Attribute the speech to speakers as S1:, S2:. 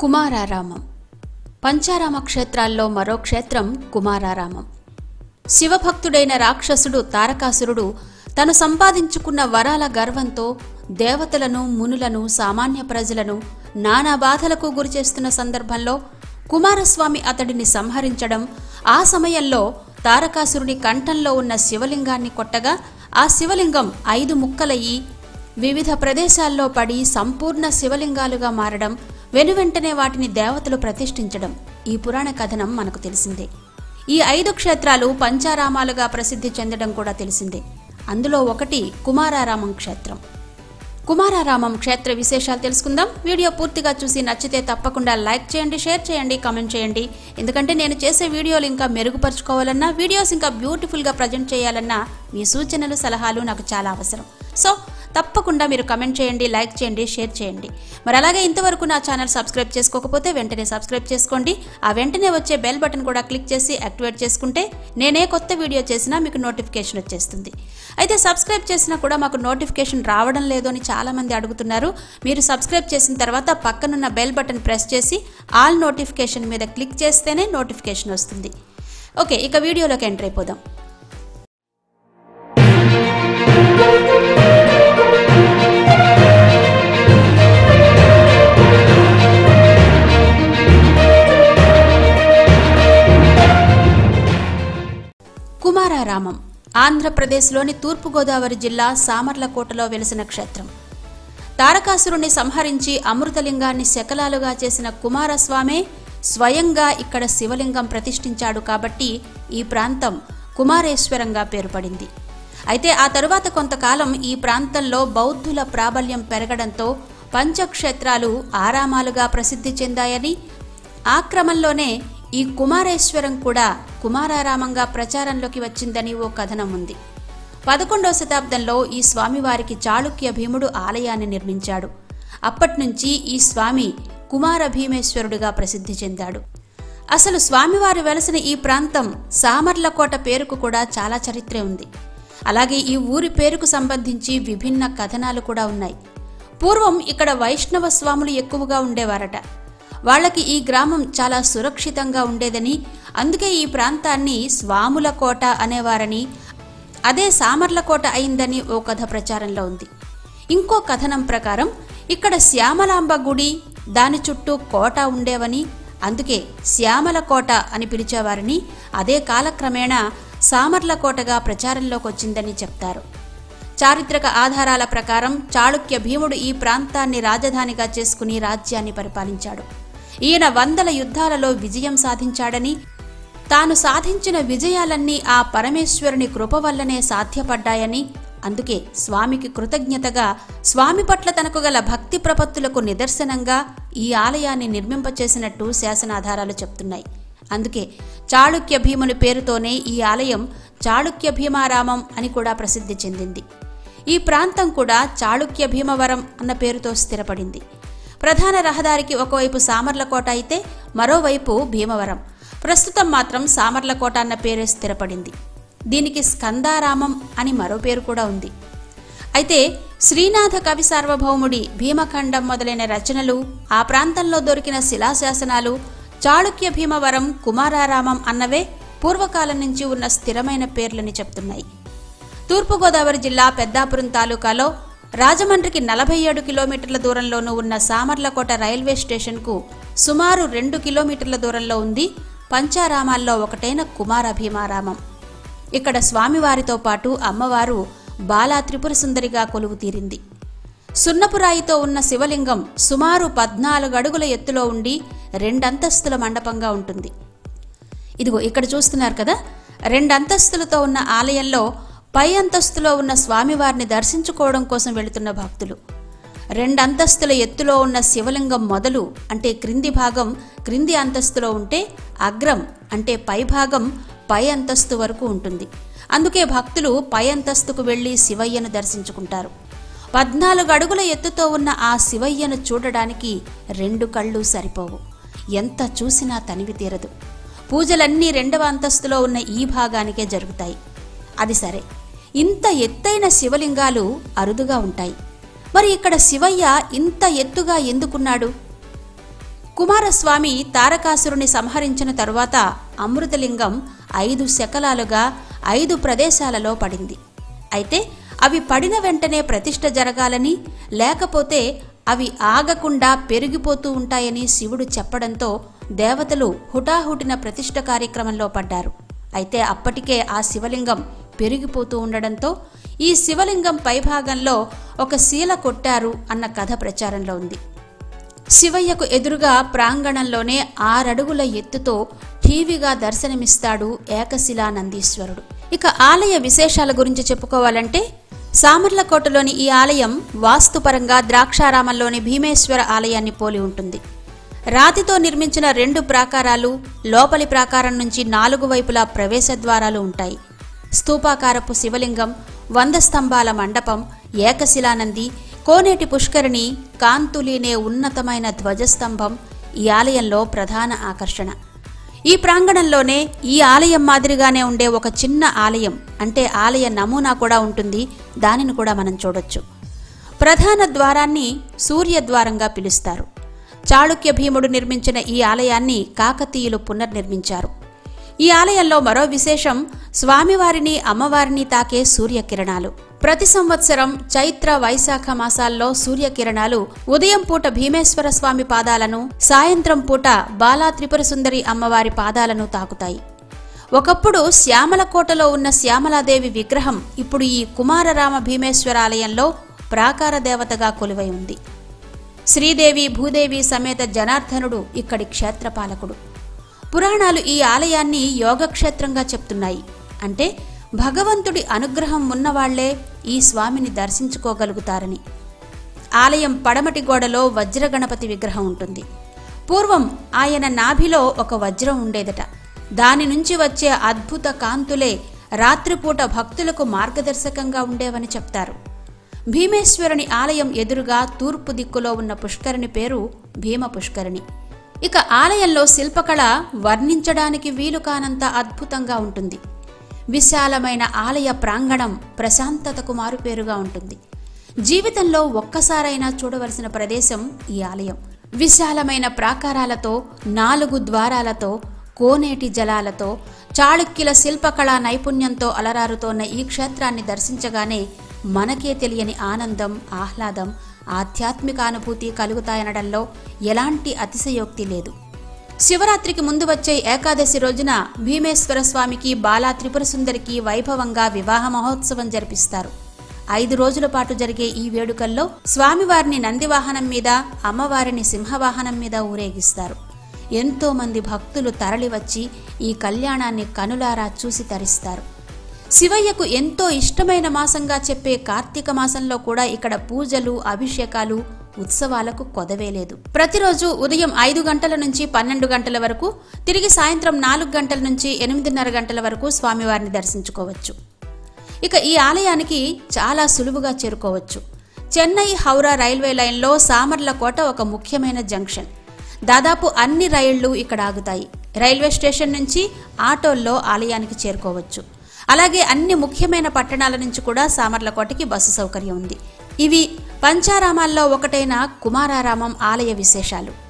S1: కుమారారామం పంచారామ క్షేత్రాల్లో మరో క్షేత్రం కుమారారామం శివభక్తుడైన రాక్షసుడు తారకాసురుడు తను సంపాదించుకున్న వరాల గర్వంతో దేవతలను మునులను సామాన్య ప్రజలను నానా బాధలకు గురిచేస్తున్న సందర్భంలో కుమారస్వామి అతడిని సంహరించడం ఆ సమయంలో తారకాసురుని కంఠంలో ఉన్న శివలింగాన్ని కొట్టగా ఆ శివలింగం ఐదు ముక్కలయ్యి వివిధ ప్రదేశాల్లో పడి సంపూర్ణ శివలింగాలుగా మారడం వెనువెంటనే వాటిని దేవతలు ప్రతిష్ఠించడం ఈ పురాణ కథనం మనకు తెలిసిందే ఈ ఐదు క్షేత్రాలు పంచారామాలుగా ప్రసిద్ధి చెందడం కూడా తెలిసిందే అందులో ఒకటి కుమారారామం క్షేత్రం కుమారారామం క్షేత్ర విశేషాలు తెలుసుకుందాం వీడియో పూర్తిగా చూసి నచ్చితే తప్పకుండా లైక్ చేయండి షేర్ చేయండి కామెంట్ చేయండి ఎందుకంటే నేను చేసే వీడియోలు ఇంకా మెరుగుపరుచుకోవాలన్నా వీడియోస్ ఇంకా బ్యూటిఫుల్గా ప్రజెంట్ చేయాలన్నా మీ సూచనలు సలహాలు నాకు చాలా అవసరం సో తప్పకుండా మీరు కమెంట్ చేయండి లైక్ చేయండి షేర్ చేయండి మరి అలాగే ఇంతవరకు నా ఛానల్ సబ్స్క్రైబ్ చేసుకోకపోతే వెంటనే సబ్స్క్రైబ్ చేసుకోండి ఆ వెంటనే వచ్చే బెల్ బటన్ కూడా క్లిక్ చేసి యాక్టివేట్ చేసుకుంటే నేనే కొత్త వీడియో చేసినా మీకు నోటిఫికేషన్ వచ్చేస్తుంది అయితే సబ్స్క్రైబ్ చేసినా కూడా మాకు నోటిఫికేషన్ రావడం లేదు అని చాలామంది అడుగుతున్నారు మీరు సబ్స్క్రైబ్ చేసిన తర్వాత పక్కనున్న బెల్ బటన్ ప్రెస్ చేసి ఆల్ నోటిఫికేషన్ మీద క్లిక్ చేస్తేనే నోటిఫికేషన్ వస్తుంది ఓకే ఇక వీడియోలోకి ఎంటర్ అయిపోదాం కుమారారామం ఆంధ్రప్రదేశ్లోని తూర్పుగోదావరి జిల్లా సామర్లకోటలో వెలిసిన క్షేత్రం తారకాసురుణ్ణి సంహరించి అమృతలింగాన్ని శకలాలుగా చేసిన కుమారస్వామే స్వయంగా ఇక్కడ శివలింగం ప్రతిష్ఠించాడు కాబట్టి ఈ ప్రాంతం కుమారేశ్వరంగా పేరుపడింది అయితే ఆ తరువాత కొంతకాలం ఈ ప్రాంతంలో బౌద్ధుల ప్రాబల్యం పెరగడంతో పంచక్షేత్రాలు ఆరామాలుగా ప్రసిద్ధి చెందాయని ఆ క్రమంలోనే ఈ కుమారేశ్వరం కూడా కుమారారామంగా ప్రచారంలోకి వచ్చిందని ఓ కథనం ఉంది పదకొండవ శతాబ్దంలో ఈ స్వామివారికి చాళుక్య భీముడు ఆలయాన్ని నిర్మించాడు అప్పట్నుంచి ఈ స్వామి కుమార భీమేశ్వరుడిగా ప్రసిద్ధి చెందాడు అసలు స్వామివారు వెలసిన ఈ ప్రాంతం సామర్లకోట పేరుకు కూడా చాలా చరిత్ర ఉంది అలాగే ఈ ఊరి పేరుకు సంబంధించి విభిన్న కథనాలు కూడా ఉన్నాయి పూర్వం ఇక్కడ వైష్ణవ స్వాములు ఎక్కువగా ఉండేవారట వాళ్ళకి ఈ గ్రామం చాలా సురక్షితంగా ఉండేదని అందుకే ఈ ప్రాంతాన్ని స్వాముల కోట అనేవారని అదే సామర్లకోట అయిందని ఓ కథ ప్రచారంలో ఉంది ఇంకో కథనం ప్రకారం ఇక్కడ శ్యామలాంబ గుడి దాని చుట్టూ కోట ఉండేవని అందుకే శ్యామల కోట అని పిలిచేవారని అదే కాలక్రమేణా సామర్లకోటగా ప్రచారంలోకి వచ్చిందని చెప్తారు చారిత్రక ఆధారాల ప్రకారం చాళుక్య భీముడు ఈ ప్రాంతాన్ని రాజధానిగా చేసుకుని రాజ్యాన్ని పరిపాలించాడు ఈయన వందల యుద్ధాలలో విజయం సాధించాడని తాను సాధించిన విజయాలన్నీ ఆ పరమేశ్వరుని కృప వల్లనే సాధ్యపడ్డాయని అందుకే స్వామికి కృతజ్ఞతగా స్వామి పట్ల తనకు గల భక్తి ప్రపత్తులకు నిదర్శనంగా ఈ ఆలయాన్ని నిర్మింపచేసినట్టు శాసనాధారాలు చెప్తున్నాయి అందుకే చాళుక్య భీముని పేరుతోనే ఈ ఆలయం చాళుక్య భీమారామం అని కూడా ప్రసిద్ధి చెందింది ఈ ప్రాంతం కూడా చాళుక్య భీమవరం అన్న పేరుతో స్థిరపడింది ప్రధాన రహదారికి ఒకవైపు సామర్లకోట అయితే మరోవైపు భీమవరం ప్రస్తుతం మాత్రం సామర్లకోట అన్న పేరే స్థిరపడింది దీనికి స్కందారామం అని మరో పేరు కూడా ఉంది అయితే శ్రీనాథ కవి సార్వభౌముడి భీమఖండం మొదలైన రచనలు ఆ ప్రాంతంలో దొరికిన శిలాశాసనాలు చాళుక్య భీమవరం కుమారారామం అన్నవే పూర్వకాలం నుంచి ఉన్న స్థిరమైన పేర్లని చెప్తున్నాయి తూర్పుగోదావరి జిల్లా పెద్దాపురం తాలూకాలో రాజమండ్రికి నలభై ఏడు కిలోమీటర్ల దూరంలోనూ ఉన్న సామర్లకోట రైల్వే స్టేషన్కు సుమారు రెండు కిలోమీటర్ల దూరంలో ఉంది పంచారామాల్లో ఒకటైన కుమార భీమారామం ఇక్కడ స్వామివారితో పాటు అమ్మవారు బాలా త్రిపుర సుందరిగా కొలువు తీరింది సున్నపురాయితో ఉన్న శివలింగం సుమారు పద్నాలుగు అడుగుల ఎత్తులో ఉండి రెండంతస్తుల మండపంగా ఉంటుంది ఇదిగో ఇక్కడ చూస్తున్నారు కదా రెండంతస్తులతో ఉన్న ఆలయంలో పై అంతస్తులో ఉన్న స్వామివారిని దర్శించుకోవడం కోసం వెళుతున్న భక్తులు రెండంతస్తుల ఎత్తులో ఉన్న శివలింగం మొదలు అంటే క్రింది భాగం క్రింది అంతస్తులో ఉంటే అగ్రం అంటే పై భాగం పై అంతస్తు వరకు ఉంటుంది అందుకే భక్తులు పై అంతస్తుకు వెళ్లి శివయ్యను దర్శించుకుంటారు పద్నాలుగు అడుగుల ఎత్తుతో ఉన్న ఆ శివయ్యను చూడడానికి రెండు కళ్ళు సరిపోవు ఎంత చూసినా తనివి తీరదు పూజలన్నీ రెండవ అంతస్తులో ఉన్న ఈ భాగానికే జరుగుతాయి అది సరే ఇంత ఎత్తైన శివలింగాలు అరుదుగా ఉంటాయి మరి ఇక్కడ శివయ్య ఇంత ఎత్తుగా ఎందుకున్నాడు కుమారస్వామి తారకాసురుని సంహరించిన తరువాత అమృతలింగం ఐదు శకలాలుగా ఐదు ప్రదేశాలలో పడింది అయితే అవి పడిన వెంటనే ప్రతిష్ఠ జరగాలని లేకపోతే అవి ఆగకుండా పెరిగిపోతూ ఉంటాయని శివుడు చెప్పడంతో దేవతలు హుటాహుటిన ప్రతిష్ఠ కార్యక్రమంలో పడ్డారు అయితే అప్పటికే ఆ శివలింగం పెరిగిపోతూ ఉండడంతో ఈ శివలింగం పైభాగంలో ఒక శీల కొట్టారు అన్న కథ ప్రచారంలో ఉంది శివయ్యకు ఎదురుగా ప్రాంగణంలోనే ఆరడుగుల ఎత్తుతో ఠీవిగా దర్శనమిస్తాడు ఏకశిలా నందీశ్వరుడు ఇక ఆలయ విశేషాల గురించి చెప్పుకోవాలంటే సామర్లకోటలోని ఈ ఆలయం వాస్తుపరంగా ద్రాక్షారామంలోని భీమేశ్వర ఆలయాన్ని పోలి ఉంటుంది రాతితో నిర్మించిన రెండు ప్రాకారాలు లోపలి ప్రాకారం నుంచి నాలుగు వైపులా ప్రవేశ ద్వారాలు ఉంటాయి స్తూపాకారపు శివలింగం వంద స్తంభాల మండపం ఏకశిలానంది కోనేటి పుష్కరిణి కాంతులీనే ఉన్నతమైన ధ్వజస్తంభం ఈ ఆలయంలో ప్రధాన ఆకర్షణ ఈ ప్రాంగణంలోనే ఈ ఆలయం మాదిరిగానే ఉండే ఒక చిన్న ఆలయం అంటే ఆలయ నమూనా కూడా ఉంటుంది దానిని కూడా మనం చూడొచ్చు ప్రధాన ద్వారాన్ని సూర్యద్వారంగా పిలుస్తారు చాళుక్య భీముడు నిర్మించిన ఈ ఆలయాన్ని కాకతీయులు పునర్నిర్మించారు ఈ ఆలయంలో మరో విశేషం స్వామివారిని అమ్మవారిని తాకే సూర్యకిరణాలు ప్రతి సంవత్సరం చైత్ర వైశాఖ మాసాల్లో సూర్యకిరణాలు ఉదయం పూట భీమేశ్వర స్వామి పాదాలను సాయంత్రం పూట బాలా త్రిపుర సుందరి అమ్మవారి పాదాలను తాకుతాయి ఒకప్పుడు శ్యామలకోటలో ఉన్న శ్యామలాదేవి విగ్రహం ఇప్పుడు ఈ కుమారరామ భీమేశ్వర ఆలయంలో ప్రాకార దేవతగా కొలువై ఉంది శ్రీదేవి భూదేవి సమేత జనార్దనుడు ఇక్కడి క్షేత్రపాలకుడు పురాణాలు ఈ ఆలయాన్ని యోగక్షేత్రంగా చెప్తున్నాయి అంటే భగవంతుడి అనుగ్రహం ఉన్నవాళ్లే ఈ స్వామిని దర్శించుకోగలుగుతారని ఆలయం పడమటి గోడలో వజ్రగణపతి విగ్రహం ఉంటుంది పూర్వం ఆయన నాభిలో ఒక వజ్రం ఉండేదట దాని నుంచి వచ్చే అద్భుత కాంతులే రాత్రిపూట భక్తులకు మార్గదర్శకంగా ఉండేవని చెప్తారు భీమేశ్వరుని ఆలయం ఎదురుగా తూర్పు దిక్కులో ఉన్న పుష్కరిణి పేరు భీమ పుష్కరిణి ఇక ఆలయంలో శిల్పకళ వర్ణించడానికి వీలు కానంత అద్భుతంగా ఉంటుంది విశాలమైన ఆలయ ప్రాంగణం ప్రశాంతతకు మారుపేరుగా ఉంటుంది జీవితంలో ఒక్కసారైనా చూడవలసిన ప్రదేశం ఈ ఆలయం విశాలమైన ప్రాకారాలతో నాలుగు ద్వారాలతో కోనేటి జలాలతో చాళుక్యుల శిల్పకళా నైపుణ్యంతో అలరారుతోన్న ఈ క్షేత్రాన్ని దర్శించగానే మనకే తెలియని ఆనందం ఆహ్లాదం ఆధ్యాత్మిక అనుభూతి కలుగుతాయనడంలో ఎలాంటి అతిశయోక్తి లేదు శివరాత్రికి ముందు వచ్చే ఏకాదశి రోజున భీమేశ్వర స్వామికి బాలా త్రిపుర సుందరికి వైభవంగా వివాహ మహోత్సవం జరిపిస్తారు ఐదు రోజుల పాటు జరిగే ఈ వేడుకల్లో స్వామివారిని నందివాహనం మీద అమ్మవారిని సింహవాహనం మీద ఊరేగిస్తారు ఎంతో మంది భక్తులు తరలివచ్చి ఈ కళ్యాణాన్ని కనులారా చూసి తరిస్తారు శివయ్యకు ఎంతో ఇష్టమైన మాసంగా చెప్పే కార్తీక మాసంలో కూడా ఇక్కడ పూజలు అభిషేకాలు ఉత్సవాలకు కొదవేలేదు ప్రతిరోజు ఉదయం ఐదు గంటల నుంచి పన్నెండు గంటల వరకు తిరిగి సాయంత్రం నాలుగు గంటల నుంచి ఎనిమిదిన్నర గంటల వరకు స్వామివారిని దర్శించుకోవచ్చు ఇక ఈ ఆలయానికి చాలా సులువుగా చేరుకోవచ్చు చెన్నై హౌరా రైల్వే లైన్లో సామర్లకోట ఒక ముఖ్యమైన జంక్షన్ దాదాపు అన్ని రైళ్లు ఇక్కడ ఆగుతాయి రైల్వే స్టేషన్ నుంచి ఆటోల్లో ఆలయానికి చేరుకోవచ్చు అలాగే అన్ని ముఖ్యమైన పట్టణాల నుంచి కూడా సామర్లకోటకి బస్సు సౌకర్యం ఉంది ఇవి పంచారామాల్లో ఒకటైన కుమారారామం ఆలయ విశేషాలు